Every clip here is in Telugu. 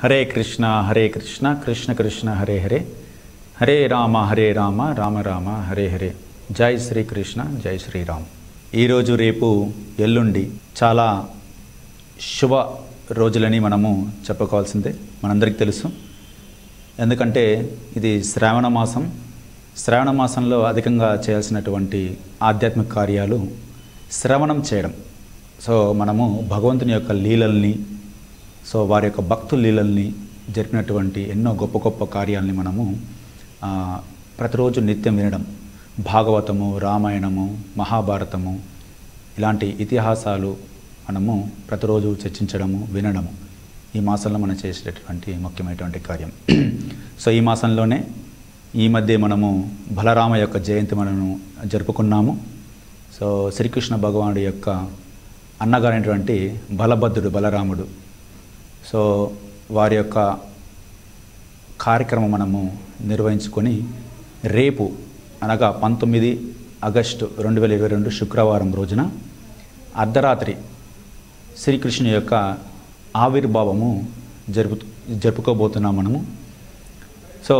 హరే కృష్ణ హరే కృష్ణ కృష్ణ కృష్ణ హరే హరే హరే రామ హరే రామ రామ రామ హరే హరే జై శ్రీకృష్ణ జై శ్రీరామ్ ఈరోజు రేపు ఎల్లుండి చాలా శుభ రోజులని మనము చెప్పుకోవాల్సిందే మనందరికీ తెలుసు ఎందుకంటే ఇది శ్రావణ మాసం శ్రావణ మాసంలో అధికంగా చేయాల్సినటువంటి ఆధ్యాత్మిక కార్యాలు శ్రవణం చేయడం సో మనము భగవంతుని యొక్క లీలల్ని సో వారి యొక్క భక్తు లీలల్ని జరిపినటువంటి ఎన్నో గొప్ప గొప్ప కార్యాలని మనము ఆ, ప్రతిరోజు నిత్యం వినడం భాగవతము రామాయణము మహాభారతము ఇలాంటి ఇతిహాసాలు మనము ప్రతిరోజు చర్చించడము వినడము ఈ మాసంలో మనం చేసేటటువంటి ముఖ్యమైనటువంటి కార్యం సో ఈ మాసంలోనే ఈ మధ్య మనము బలరామ యొక్క జయంతి మనము జరుపుకున్నాము సో శ్రీకృష్ణ భగవానుడి యొక్క అన్నగారైనటువంటి బలభద్రుడు బలరాముడు సో వారి యొక్క కార్యక్రమం మనము నిర్వహించుకొని రేపు అనగా పంతొమ్మిది ఆగస్టు రెండు వేల ఇరవై రెండు శుక్రవారం రోజున అర్ధరాత్రి శ్రీకృష్ణుని యొక్క ఆవిర్భావము జరుపు జరుపుకోబోతున్నాం మనము సో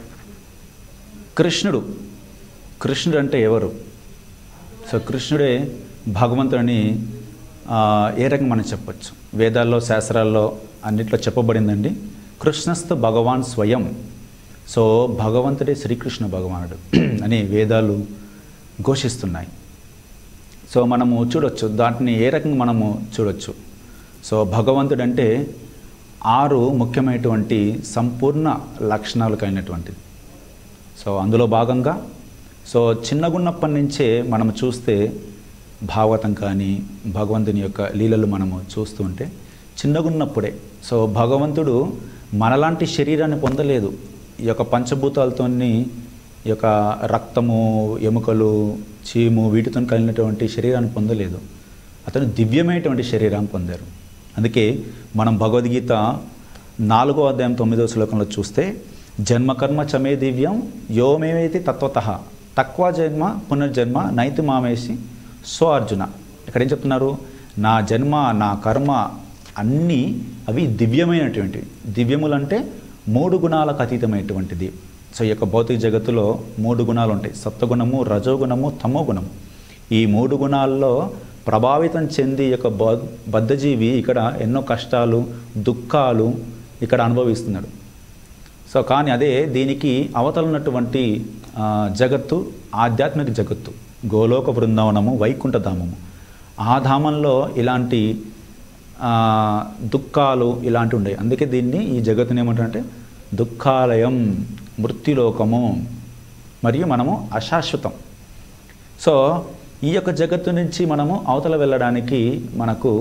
కృష్ణుడు కృష్ణుడు అంటే ఎవరు సో కృష్ణుడే భగవంతుడని ఆ, ఏ రకంగా మనం చెప్పొచ్చు వేదాల్లో శాస్త్రాల్లో అన్నిట్లో చెప్పబడిందండి కృష్ణస్థ భగవాన్ స్వయం సో భగవంతుడే శ్రీకృష్ణ భగవానుడు అని వేదాలు ఘోషిస్తున్నాయి సో మనము చూడొచ్చు దాటిని ఏ రకంగా మనము చూడొచ్చు సో భగవంతుడు అంటే ఆరు ముఖ్యమైనటువంటి సంపూర్ణ లక్షణాలు కలిగినటువంటిది సో అందులో భాగంగా సో చిన్నగున్నప్పటి నుంచే మనం చూస్తే భాగవతం కానీ భగవంతుని యొక్క లీలలు మనము చూస్తూ ఉంటే చిన్నగున్నప్పుడే సో భగవంతుడు మనలాంటి శరీరాన్ని పొందలేదు ఈ యొక్క పంచభూతాలతోని ఈ యొక్క రక్తము ఎముకలు చీము వీటితో కలిగినటువంటి శరీరాన్ని పొందలేదు అతను దివ్యమైనటువంటి శరీరాన్ని పొందారు అందుకే మనం భగవద్గీత నాలుగో అధ్యాయం తొమ్మిదో శ్లోకంలో చూస్తే జన్మకర్మ చమే దివ్యం యోమేమైతే తత్వత తక్కువ జన్మ పునర్జన్మ నైతి మామేసి సో అర్జున ఇక్కడ ఏం చెప్తున్నారు నా జన్మ నా కర్మ అన్నీ అవి దివ్యమైనటువంటివి దివ్యములు అంటే మూడు గుణాలకు అతీతమైనటువంటిది సో ఈ యొక్క భౌతిక జగత్తులో మూడు గుణాలు ఉంటాయి సత్వగుణము రజోగుణము తమో గుణము ఈ మూడు గుణాల్లో ప్రభావితం చెంది ఈ యొక్క బౌ- బద్ధజీవి ఇక్కడ ఎన్నో కష్టాలు దుఃఖాలు ఇక్కడ అనుభవిస్తున్నాడు సో కానీ అదే దీనికి అవతల ఉన్నటువంటి ఆ, జగత్తు ఆధ్యాత్మిక జగత్తు గోలోక బృందావనము వైకుంఠ ధామము ఆ ధామంలో ఇలాంటి ఆ, దుఃఖాలు ఇలాంటివి ఉండేవి అందుకే దీన్ని ఈ జగత్తుని ఏమంటారంటే దుఃఖాలయం మృత్యులోకము మరియు మనము అశాశ్వతం సో ఈ యొక్క జగత్తు నుంచి మనము అవతల వెళ్ళడానికి మనకు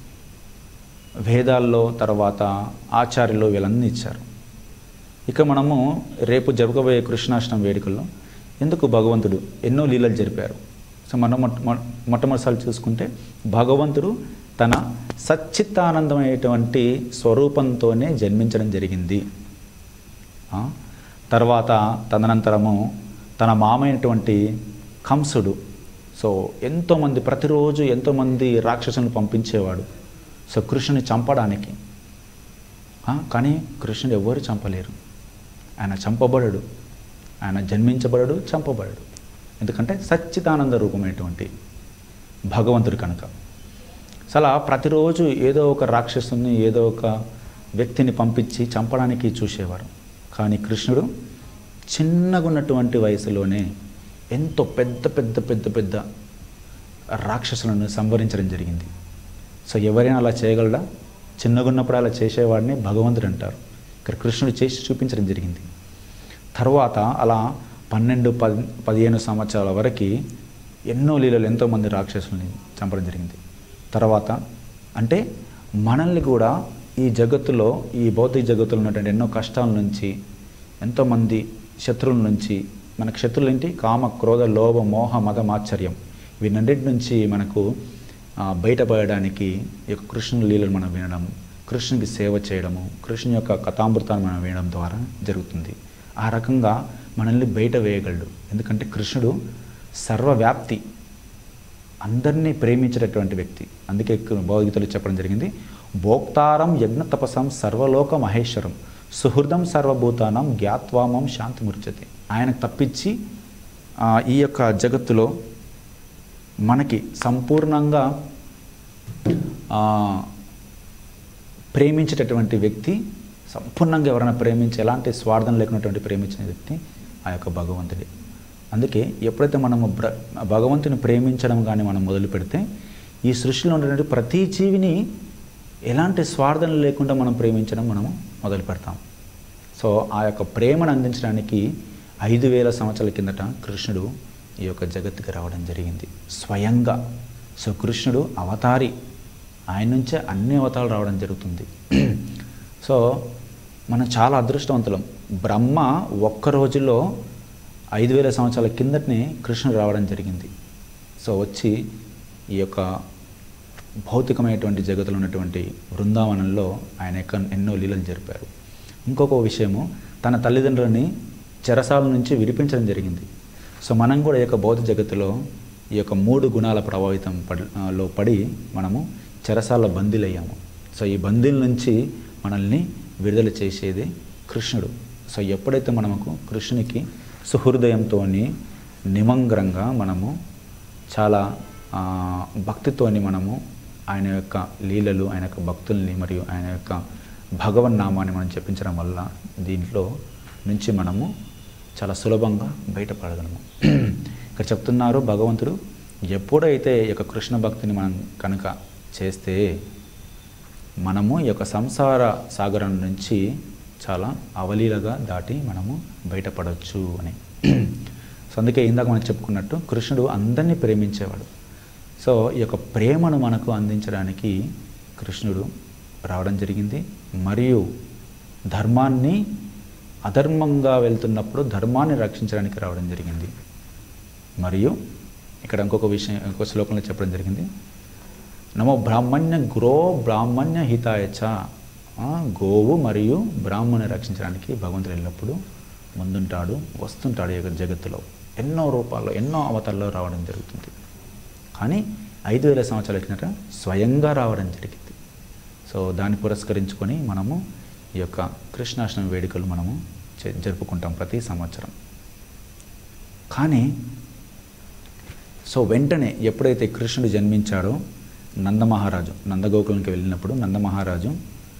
వేదాల్లో తర్వాత ఆచార్యులు వీళ్ళన్నీ ఇచ్చారు ఇక మనము రేపు జరగబోయే కృష్ణాష్టమి వేడుకల్లో ఎందుకు భగవంతుడు ఎన్నో లీలలు జరిపారు సో మనం మొట్ట- మొ- మొట్టమొదటిసారి చూసుకుంటే భగవంతుడు తన సచ్చిత్తానందమైనటువంటి స్వరూపంతోనే జన్మించడం జరిగింది ఆ? తర్వాత తదనంతరము తన మామైనటువంటి కంసుడు సో ఎంతోమంది ప్రతిరోజు ఎంతోమంది రాక్షసులను పంపించేవాడు సో కృష్ణుని చంపడానికి ఆ, కానీ కృష్ణుడు ఎవరు చంపలేరు ఆయన చంపబడడు ఆయన జన్మించబడడు చంపబడడు ఎందుకంటే సచ్చిదానంద రూపమైనటువంటి భగవంతుడు కనుక సో అలా ప్రతిరోజు ఏదో ఒక రాక్షసుని ఏదో ఒక వ్యక్తిని పంపించి చంపడానికి చూసేవారు కానీ కృష్ణుడు చిన్నగా ఉన్నటువంటి వయసులోనే ఎంతో పెద్ద పెద్ద పెద్ద పెద్ద రాక్షసులను సంవరించడం జరిగింది సో ఎవరైనా అలా చేయగలడా చిన్నగున్నప్పుడు అలా చేసేవాడిని భగవంతుడు అంటారు ఇక్కడ కృష్ణుడు చేసి చూపించడం జరిగింది తర్వాత అలా పన్నెండు పది పదిహేను సంవత్సరాల వరకు ఎన్నో లీలలు ఎంతోమంది రాక్షసుల్ని చంపడం జరిగింది తర్వాత అంటే మనల్ని కూడా ఈ జగత్తులో ఈ భౌతిక జగత్తులో ఉన్నటువంటి ఎన్నో కష్టాల నుంచి ఎంతోమంది శత్రువుల నుంచి మనకు శత్రువులు ఏంటి కామ క్రోధ లోభ మోహ మద మాత్సర్యం వీటన్నిటి నుంచి మనకు ఆ, బయటపడడానికి ఈ యొక్క కృష్ణుని లీలలు మనం వినడం కృష్ణునికి సేవ చేయడము కృష్ణుని యొక్క కథామృతాన్ని మనం వినడం ద్వారా జరుగుతుంది ఆ రకంగా మనల్ని బయట వేయగలడు ఎందుకంటే కృష్ణుడు సర్వవ్యాప్తి అందరినీ ప్రేమించేటటువంటి వ్యక్తి అందుకే భగవద్గీతలో చెప్పడం జరిగింది భోక్తారం యజ్ఞ తపసం సర్వలోక మహేశ్వరం సుహృదం సర్వభూతానం జ్ఞాత్వామం శాంతి ముర్చతి ఆయనకు తప్పించి ఆ, ఈ యొక్క జగత్తులో మనకి సంపూర్ణంగా ఆ, ప్రేమించేటటువంటి వ్యక్తి సంపూర్ణంగా ఎవరైనా ప్రేమించి ఎలాంటి స్వార్థం లేకున్నటువంటి ప్రేమించిన వ్యక్తి ఆ యొక్క భగవంతుడే అందుకే ఎప్పుడైతే మనము బ్ర భగవంతుని ప్రేమించడం కానీ మనం మొదలు పెడితే ఈ సృష్టిలో ఉన్నటువంటి ప్రతి జీవిని ఎలాంటి స్వార్థం లేకుండా మనం ప్రేమించడం మనము మొదలు పెడతాం సో ఆ యొక్క ప్రేమను అందించడానికి ఐదు వేల సంవత్సరాల కిందట కృష్ణుడు ఈ యొక్క జగత్తుకి రావడం జరిగింది స్వయంగా సో కృష్ణుడు అవతారి ఆయన నుంచే అన్ని అవతారాలు రావడం జరుగుతుంది సో మనం చాలా అదృష్టవంతులం బ్రహ్మ ఒక్క రోజులో ఐదు వేల సంవత్సరాల కిందటనే కృష్ణుడు రావడం జరిగింది సో వచ్చి ఈ యొక్క భౌతికమైనటువంటి జగత్తులో ఉన్నటువంటి బృందావనంలో ఆయన యొక్క ఎన్నో లీలలు జరిపారు ఇంకొక విషయము తన తల్లిదండ్రులని చెరసాల నుంచి విడిపించడం జరిగింది సో మనం కూడా ఈ యొక్క భౌతిక జగత్తులో ఈ యొక్క మూడు గుణాల ప్రభావితం పడి ఆ, లో పడి మనము చెరసాల బందీలయ్యాము సో ఈ బందీల నుంచి మనల్ని విడుదల చేసేది కృష్ణుడు సో ఎప్పుడైతే మనకు కృష్ణునికి సుహృదయంతో నిమంగ్రంగా మనము చాలా ఆ, భక్తితోని మనము ఆయన యొక్క లీలలు ఆయన యొక్క భక్తుల్ని మరియు ఆయన యొక్క భగవన్ నామాన్ని మనం చెప్పించడం వల్ల దీంట్లో నుంచి మనము చాలా సులభంగా బయటపడగలము ఇక్కడ చెప్తున్నారు భగవంతుడు ఎప్పుడైతే ఈ యొక్క కృష్ణ భక్తిని మనం కనుక చేస్తే మనము ఈ యొక్క సంసార సాగరం నుంచి చాలా అవలీలగా దాటి మనము బయటపడవచ్చు అని సో అందుకే ఇందాక మనం చెప్పుకున్నట్టు కృష్ణుడు అందరినీ ప్రేమించేవాడు సో ఈ యొక్క ప్రేమను మనకు అందించడానికి కృష్ణుడు రావడం జరిగింది మరియు ధర్మాన్ని అధర్మంగా వెళ్తున్నప్పుడు ధర్మాన్ని రక్షించడానికి రావడం జరిగింది మరియు ఇక్కడ ఇంకొక విషయం ఇంకొక శ్లోకంలో చెప్పడం జరిగింది నమో బ్రాహ్మణ్య గ్రో బ్రాహ్మణ్య హితాయచ ఆ, గోవు మరియు బ్రాహ్మణ్ని రక్షించడానికి భగవంతుడు ఎల్లప్పుడూ ముందుంటాడు వస్తుంటాడు ఈ యొక్క జగత్తులో ఎన్నో రూపాల్లో ఎన్నో అవతాల్లో రావడం జరుగుతుంది కానీ ఐదు వేల సంవత్సరాల కిందట స్వయంగా రావడం జరిగింది సో దాన్ని పురస్కరించుకొని మనము ఈ యొక్క కృష్ణాష్టమి వేడుకలు మనము చే- జరుపుకుంటాం ప్రతి సంవత్సరం కానీ సో వెంటనే ఎప్పుడైతే కృష్ణుడు జన్మించాడో నందమహారాజు నందగోకులంకి వెళ్ళినప్పుడు నందమహారాజు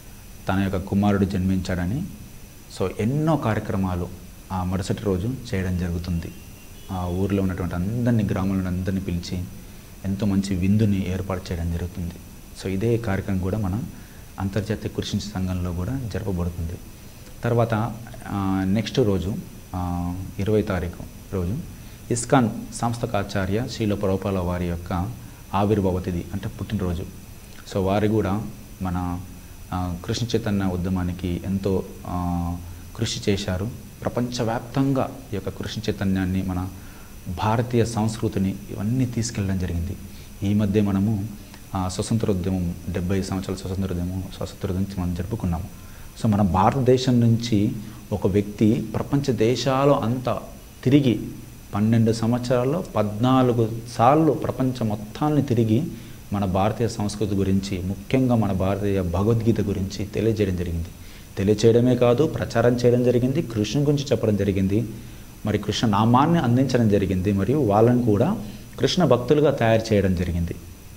తన యొక్క కుమారుడు జన్మించాడని సో ఎన్నో కార్యక్రమాలు ఆ మరుసటి రోజు చేయడం జరుగుతుంది ఆ ఊరిలో ఉన్నటువంటి అందరినీ గ్రామంలో అందరినీ పిలిచి ఎంతో మంచి విందుని ఏర్పాటు చేయడం జరుగుతుంది సో ఇదే కార్యక్రమం కూడా మన అంతర్జాతీయ కృషి సంఘంలో కూడా జరపబడుతుంది తర్వాత నెక్స్ట్ రోజు ఇరవై తారీఖు రోజు ఇస్కాన్ సంస్థకాచార్య శ్రీల ప్రభుపాల వారి యొక్క ఆవిర్భావ తిథి అంటే పుట్టినరోజు సో వారు కూడా మన ఆ, కృష్ణ చైతన్య ఉద్యమానికి ఎంతో ఆ, కృషి చేశారు ప్రపంచవ్యాప్తంగా ఈ యొక్క కృష్ణ చైతన్యాన్ని మన భారతీయ సంస్కృతిని ఇవన్నీ తీసుకెళ్ళడం జరిగింది ఈ మధ్య మనము ఆ, స్వతంత్రోద్యమం డెబ్బై సంవత్సరాల స్వతంత్రోద్యమం స్వతంత్రోద్యమం మనం జరుపుకున్నాము సో మన భారతదేశం నుంచి ఒక వ్యక్తి ప్రపంచ దేశాలు అంతా తిరిగి పన్నెండు సంవత్సరాల్లో పద్నాలుగు సార్లు ప్రపంచం మొత్తాన్ని తిరిగి మన భారతీయ సంస్కృతి గురించి ముఖ్యంగా మన భారతీయ భగవద్గీత గురించి తెలియజేయడం జరిగింది తెలియచేయడమే కాదు ప్రచారం చేయడం జరిగింది కృష్ణ గురించి చెప్పడం జరిగింది మరి కృష్ణ నామాన్ని అందించడం జరిగింది మరియు వాళ్ళని కూడా కృష్ణ భక్తులుగా తయారు చేయడం జరిగింది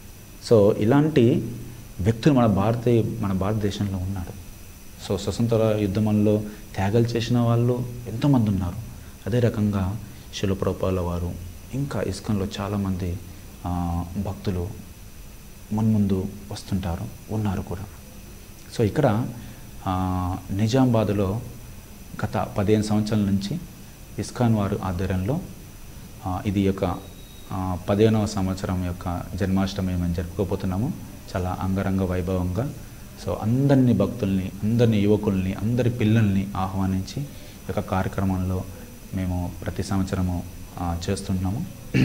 సో ఇలాంటి వ్యక్తులు మన భారతీయ మన భారతదేశంలో ఉన్నారు సో స్వతంత్ర యుద్ధంలో త్యాగాలు చేసిన వాళ్ళు ఎంతోమంది ఉన్నారు అదే రకంగా శిలప్రపాల వారు ఇంకా ఇస్కాన్లో చాలామంది ఆ, భక్తులు మున్ముందు వస్తుంటారు ఉన్నారు కూడా సో ఇక్కడ ఆ, నిజామాబాద్లో గత పదిహేను సంవత్సరాల నుంచి ఇస్కాన్ వారు ఆధ్వర్యంలో ఆ, ఇది యొక్క ఆ, పదిహేనవ సంవత్సరం యొక్క జన్మాష్టమి మేము జరుపుకోబోతున్నాము చాలా అంగరంగ వైభవంగా సో అందరినీ భక్తుల్ని అందరినీ యువకుల్ని అందరి పిల్లల్ని ఆహ్వానించి ఈ యొక్క కార్యక్రమంలో మేము ప్రతి సంవత్సరము ఆ, చేస్తున్నాము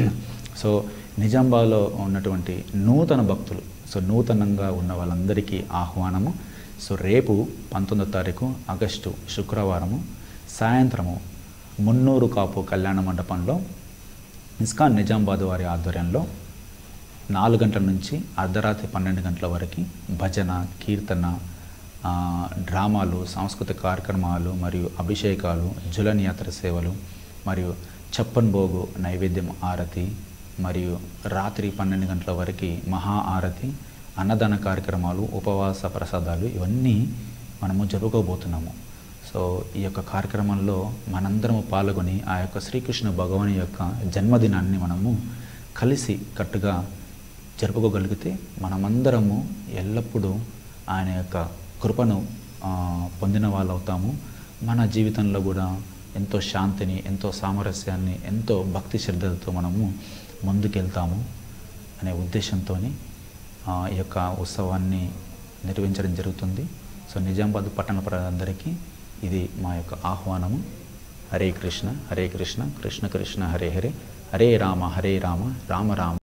సో నిజామాబాద్లో ఉన్నటువంటి నూతన భక్తులు సో నూతనంగా ఉన్న వాళ్ళందరికీ ఆహ్వానము సో రేపు పంతొమ్మిదో తారీఖు ఆగస్టు శుక్రవారము సాయంత్రము మున్నూరు కాపు కళ్యాణ మండపంలో ఇస్కాన్ నిజామాబాద్ వారి ఆధ్వర్యంలో నాలుగు గంటల నుంచి అర్ధరాత్రి పన్నెండు గంటల వరకు భజన కీర్తన ఆ, డ్రామాలు సాంస్కృతిక కార్యక్రమాలు మరియు అభిషేకాలు జులన్ యాత్ర సేవలు మరియు చప్పన్ భోగు నైవేద్యం ఆరతి మరియు రాత్రి పన్నెండు గంటల వరకు మహా ఆరతి అన్నదాన కార్యక్రమాలు ఉపవాస ప్రసాదాలు ఇవన్నీ మనము జరుపుకోబోతున్నాము సో ఈ యొక్క కార్యక్రమంలో మనందరము పాల్గొని ఆ యొక్క శ్రీకృష్ణ భగవాని యొక్క జన్మదినాన్ని మనము కలిసి కట్టుగా జరుపుకోగలిగితే మనమందరము ఎల్లప్పుడూ ఆయన యొక్క కృపను ఆ, పొందిన వాళ్ళు అవుతాము మన జీవితంలో కూడా ఎంతో శాంతిని ఎంతో సామరస్యాన్ని ఎంతో భక్తి శ్రద్ధలతో మనము ముందుకెళ్తాము అనే ఉద్దేశంతో ఈ యొక్క ఉత్సవాన్ని నిర్వహించడం జరుగుతుంది సో నిజామాబాద్ పట్టణ ప్రజలందరికీ ఇది మా యొక్క ఆహ్వానము హరే కృష్ణ హరే కృష్ణ కృష్ణ కృష్ణ హరే హరే హరే రామ హరే రామ రామ రామ